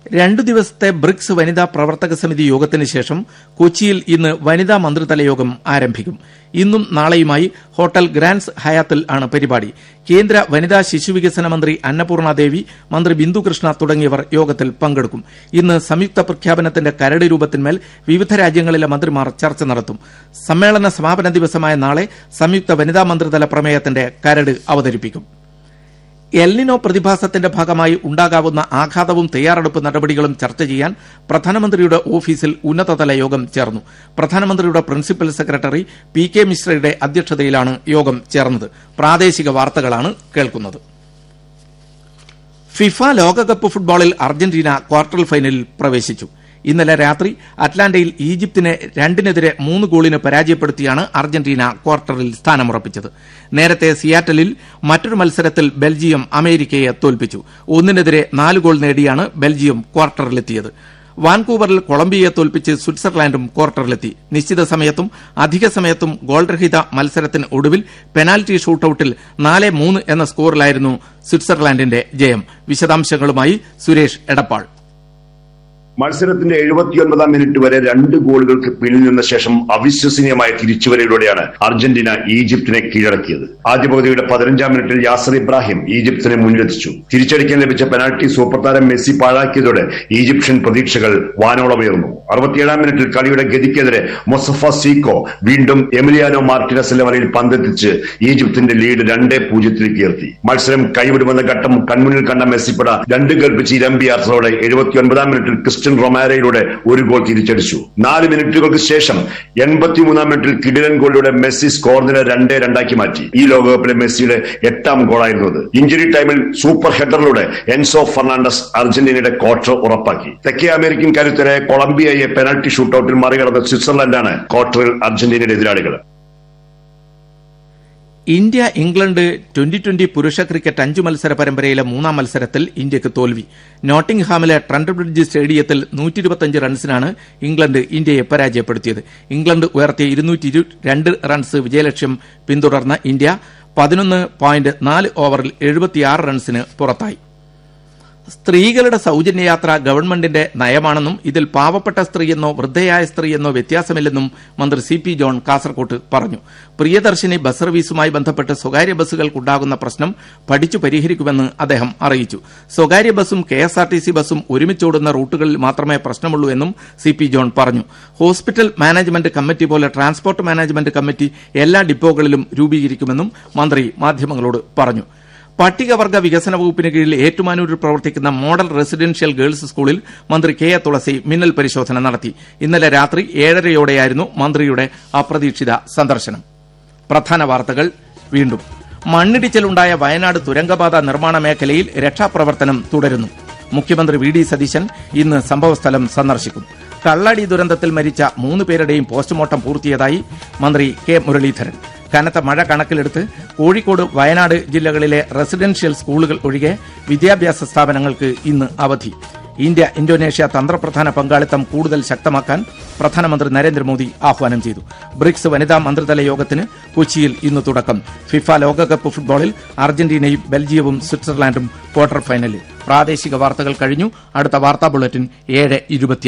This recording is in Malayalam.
രണ്ടു ദിവസത്തെ ബ്രിക്സ് വനിതാ പ്രവർത്തക സമിതി യോഗത്തിന് ശേഷം കൊച്ചിയിൽ ഇന്ന് വനിതാ മന്ത്രിതല യോഗം ആരംഭിക്കും ഇന്നും നാളെയുമായി ഹോട്ടൽ ഗ്രാൻഡ്സ് ഹയാത്തിൽ ആണ് പരിപാടി കേന്ദ്ര വനിതാ ശിശുവികസന മന്ത്രി അന്നപൂർണ ദേവി മന്ത്രി ബിന്ദു കൃഷ്ണ തുടങ്ങിയവർ യോഗത്തിൽ പങ്കെടുക്കും ഇന്ന് സംയുക്ത പ്രഖ്യാപനത്തിന്റെ കരട് രൂപത്തിന്മേൽ വിവിധ രാജ്യങ്ങളിലെ മന്ത്രിമാർ ചർച്ച നടത്തും സമ്മേളന സമാപന ദിവസമായ നാളെ സംയുക്ത വനിതാ മന്ത്രിതല പ്രമേയത്തിന്റെ കരട് അവതരിപ്പിക്കും എൽനിനോ പ്രതിഭാസത്തിന്റെ ഭാഗമായി ഉണ്ടാകാവുന്ന ആഘാതവും തയ്യാറെടുപ്പ് നടപടികളും ചർച്ച ചെയ്യാൻ പ്രധാനമന്ത്രിയുടെ ഓഫീസിൽ ഉന്നതതല യോഗം ചേർന്നു പ്രധാനമന്ത്രിയുടെ പ്രിൻസിപ്പൽ സെക്രട്ടറി പി കെ മിശ്രയുടെ അധ്യക്ഷതയിലാണ് യോഗം ചേർന്നത് പ്രാദേശിക വാർത്തകളാണ് കേൾക്കുന്നത് ഫിഫ ലോകകപ്പ് ഫുട്ബോളിൽ അർജന്റീന ക്വാർട്ടർ ഫൈനലിൽ പ്രവേശിച്ചു ഇന്നലെ രാത്രി അറ്റ്ലാന്റയിൽ ഈജിപ്തിനെ രണ്ടിനെതിരെ മൂന്ന് ഗോളിന് പരാജയപ്പെടുത്തിയാണ് അർജന്റീന ക്വാർട്ടറിൽ സ്ഥാനമുറപ്പിച്ചത് നേരത്തെ സിയാറ്റലിൽ മറ്റൊരു മത്സരത്തിൽ ബെൽജിയം അമേരിക്കയെ തോൽപ്പിച്ചു ഒന്നിനെതിരെ നാല് ഗോൾ നേടിയാണ് ബെൽജിയം ക്വാർട്ടറിലെത്തിയത് വാൻകൂവറിൽ കൊളംബിയയെ തോൽപ്പിച്ച് സ്വിറ്റ്സർലാൻഡും ക്വാർട്ടറിലെത്തി നിശ്ചിത സമയത്തും അധിക സമയത്തും ഗോൾരഹിത മത്സരത്തിന് ഒടുവിൽ പെനാൽറ്റി ഷൂട്ടൌട്ടിൽ നാല് മൂന്ന് എന്ന സ്കോറിലായിരുന്നു സ്വിറ്റ്സർലാൻഡിന്റെ ജയം വിശദാംശങ്ങളുമായി സുരേഷ് എടപ്പാൾ മത്സരത്തിന്റെ എഴുപത്തിയൊൻപതാം മിനിറ്റ് വരെ രണ്ട് ഗോളുകൾക്ക് പിന്നിൽ നിന്ന ശേഷം അവിശ്വസനീയമായ തിരിച്ചുവരയിലൂടെയാണ് അർജന്റീന ഈജിപ്തിനെ കീഴടക്കിയത് ആദ്യ പകുതിയുടെ പതിനഞ്ചാം മിനിറ്റിൽ യാസർ ഇബ്രാഹിം ഈജിപ്തിനെ മുന്നിലെത്തിച്ചു തിരിച്ചടിക്കാൻ ലഭിച്ച പെനാൽറ്റി സൂപ്പർ താരം മെസ്സി പാഴാക്കിയതോടെ ഈജിപ്ഷ്യൻ പ്രതീക്ഷകൾ വാനോളമുയർന്നു അറുപത്തിയേഴാം മിനിറ്റിൽ കളിയുടെ ഗതിക്കെതിരെ മൊസഫ സീക്കോ വീണ്ടും എമിലിയാനോ മാർട്ടിനസിന്റെ വലയിൽ പന്തെത്തിച്ച് ഈജിപ്തിന്റെ ലീഡ് രണ്ടേ പൂജ്യത്തിലേക്ക് ഉയർത്തി മത്സരം കൈവിടുമെന്ന ഘട്ടം കൺമുന്നിൽ കണ്ട മെസ്സിപ്പട രണ്ട് കൽപ്പിച്ച് ഇരമ്പിയാർത്തോടെ എഴുപത്തിയൊൻപതാം മിനിറ്റിൽ ക്രിസ്ത്യൻ റൊമാരയിലൂടെ ഒരു ഗോൾ തിരിച്ചടിച്ചു നാല് മിനിറ്റുകൾക്ക് ശേഷം എൺപത്തിമൂന്നാം മിനിറ്റിൽ കിടിലൻ ഗോളിലൂടെ മെസ്സി സ്കോർ നില രണ്ടേ രണ്ടാക്കി മാറ്റി ഈ ലോകകപ്പിലെ മെസ്സിയുടെ എട്ടാം ഗോളായിരുന്നു അത് ഇഞ്ചുറി ടൈമിൽ സൂപ്പർ ഹെഡറിലൂടെ എൻസോ ഫെർണാണ്ടസ് അർജന്റീനയുടെ ക്വാർട്ടർ ഉറപ്പാക്കി തെക്കേ അമേരിക്കൻ കരുത്തരെ കൊളംബിയയെ പെനൽറ്റി ഷൂട്ടൌട്ടിൽ മറികടന്ന സ്വിറ്റ്സർലൻഡാണ് ക്വാർട്ടറിൽ അർജന്റീനയുടെ എതിരാളികൾ ഇന്ത്യ ഇംഗ്ലണ്ട് ട്വന്റി ട്വന്റി പുരുഷ ക്രിക്കറ്റ് അഞ്ചു മത്സര പരമ്പരയിലെ മൂന്നാം മത്സരത്തിൽ ഇന്ത്യക്ക് തോൽവി നോട്ടിംഗ്ഹാമിലെ ട്രണ്ട് ബ്രിഡ്ജ് സ്റ്റേഡിയത്തിൽ നൂറ്റി റൺസിനാണ് ഇംഗ്ലണ്ട് ഇന്ത്യയെ പരാജയപ്പെടുത്തിയത് ഇംഗ്ലണ്ട് ഉയർത്തിയ ഇരുന്നൂറ്റി രണ്ട് റൺസ് വിജയലക്ഷ്യം പിന്തുടർന്ന ഇന്ത്യ പതിനൊന്ന് പോയിന്റ് നാല് ഓവറിൽ എഴുപത്തിയാറ് റൺസിന് പുറത്തായി സ്ത്രീകളുടെ സൌജന്യയാത്ര ഗവൺമെന്റിന്റെ നയമാണെന്നും ഇതിൽ പാവപ്പെട്ട സ്ത്രീയെന്നോ വൃദ്ധയായ സ്ത്രീയെന്നോ വ്യത്യാസമില്ലെന്നും മന്ത്രി സി പി ജോൺ കാസർകോട്ട് പറഞ്ഞു പ്രിയദർശിനി ബസ് സർവീസുമായി ബന്ധപ്പെട്ട് സ്വകാര്യ ബസ്സുകൾക്കുണ്ടാകുന്ന പ്രശ്നം പഠിച്ചു പരിഹരിക്കുമെന്ന് അദ്ദേഹം അറിയിച്ചു സ്വകാര്യ ബസ്സും K S R T C ബസ്സും ഒരുമിച്ചോടുന്ന റൂട്ടുകളിൽ മാത്രമേ പ്രശ്നമുള്ളൂ എന്നും സി പി ജോൺ പറഞ്ഞു ഹോസ്പിറ്റൽ മാനേജ്മെന്റ് കമ്മിറ്റി പോലെ ട്രാൻസ്പോർട്ട് മാനേജ്മെന്റ് കമ്മിറ്റി എല്ലാ ഡിപ്പോകളിലും രൂപീകരിക്കുമെന്നും മന്ത്രി മാധ്യമങ്ങളോട് പറഞ്ഞു പട്ടികവർഗ വികസന വകുപ്പിന് കീഴിൽ ഏറ്റുമാനൂരിൽ പ്രവർത്തിക്കുന്ന മോഡൽ റെസിഡൻഷ്യൽ ഗേൾസ് സ്കൂളിൽ മന്ത്രി കെ എ തുളസി മിന്നൽ പരിശോധന നടത്തി ഇന്നലെ രാത്രി ഏഴരയോടെയായിരുന്നു മന്ത്രിയുടെ അപ്രതീക്ഷിത സന്ദർശനം പ്രധാന വാർത്തകൾ വീണ്ടും മണ്ണിടിച്ചിലുണ്ടായ വയനാട് തുരങ്കപാത നിർമ്മാണ മേഖലയിൽ രക്ഷാപ്രവർത്തനം തുടരുന്നു മുഖ്യമന്ത്രി വി ഡി സതീശൻ ഇന്ന് സംഭവസ്ഥലം സന്ദർശിക്കും കള്ളാടി ദുരന്തത്തിൽ മരിച്ച മൂന്ന് പേരുടെയും പോസ്റ്റ്മോർട്ടം പൂർത്തിയതായി മന്ത്രി കെ മുരളീധരൻ കനത്ത മഴ കണക്കിലെടുത്ത് കോഴിക്കോട് വയനാട് ജില്ലകളിലെ റെസിഡൻഷ്യൽ സ്കൂളുകൾ ഒഴികെ വിദ്യാഭ്യാസ സ്ഥാപനങ്ങൾക്ക് ഇന്ന് അവധി ഇന്ത്യ ഇന്തോനേഷ്യ തന്ത്രപ്രധാന പങ്കാളിത്തം കൂടുതൽ ശക്തമാക്കാൻ പ്രധാനമന്ത്രി നരേന്ദ്രമോദി ആഹ്വാനം ചെയ്തു ബ്രിക്സ് വനിതാ മന്ത്രിതല യോഗത്തിന് കൊച്ചിയിൽ ഇന്ന് തുടക്കം ഫിഫ ലോകകപ്പ് ഫുട്ബോളിൽ അർജന്റീനയും ബെൽജിയവും സ്വിറ്റ്സർലാൻഡും ക്വാർട്ടർ ഫൈനലിൽ പ്രാദേശിക വാർത്തകൾ കഴിഞ്ഞു അടുത്ത വാർത്താ ബുള്ളറ്റിൻ ഏഴ് ഇരുപത്തി